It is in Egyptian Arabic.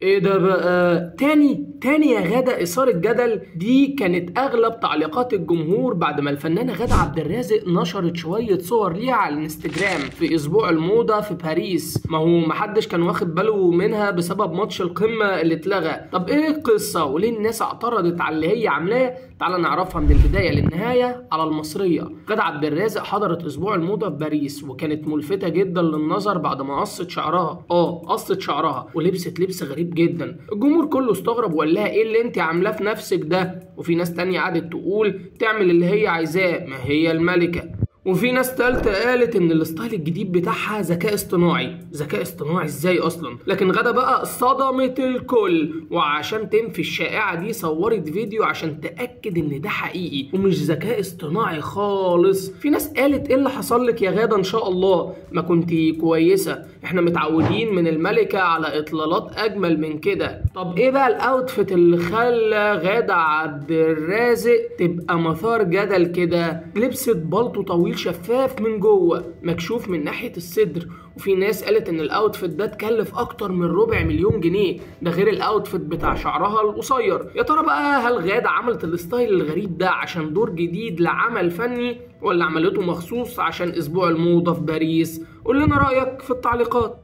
ايه ده بقى تاني تاني يا غادة إثارة جدل دي كانت أغلب تعليقات الجمهور بعد ما الفنانة غادة عبد الرازق نشرت شوية صور ليها على الانستجرام في أسبوع الموضة في باريس ما هو محدش كان واخد باله منها بسبب ماتش القمة اللي اتلغى طب ايه القصة وليه الناس اعترضت على اللي هي عاملاه تعال نعرفها من البداية للنهاية على المصرية غادة عبد الرازق حضرت أسبوع الموضة في باريس وكانت ملفتة جدا للنظر بعد ما قصت شعرها اه قصت شعرها ولبست لبس غريب جدا الجمهور كله استغرب وقال لها ايه اللي انت عاملاه في نفسك ده وفي ناس تانية قعدت تقول تعمل اللي هي عايزاه ما هي الملكة وفي ناس تالتة قالت ان الستايل الجديد بتاعها ذكاء اصطناعي ذكاء اصطناعي ازاي اصلا لكن غدا بقى صدمت الكل وعشان تنفي الشائعة دي صورت فيديو عشان تأكد ان ده حقيقي ومش ذكاء اصطناعي خالص في ناس قالت ايه اللي حصل لك يا غادة ان شاء الله ما كنتي كويسة احنا متعودين من الملكة على اطلالات اجمل من كده طب ايه بقى الاوتفيت اللي خلى غادة عبد الرازق تبقى مثار جدل كده لبست بلطو طويل شفاف من جوه مكشوف من ناحية الصدر وفي ناس قالت ان الاوتفيت ده اتكلف اكتر من ربع مليون جنيه ده غير الاوتفيت بتاع شعرها القصير يا ترى بقى هل غادة عملت الستايل الغريب ده عشان دور جديد لعمل فني ولا عملته مخصوص عشان اسبوع الموضة في باريس قول لنا رأيك في التعليقات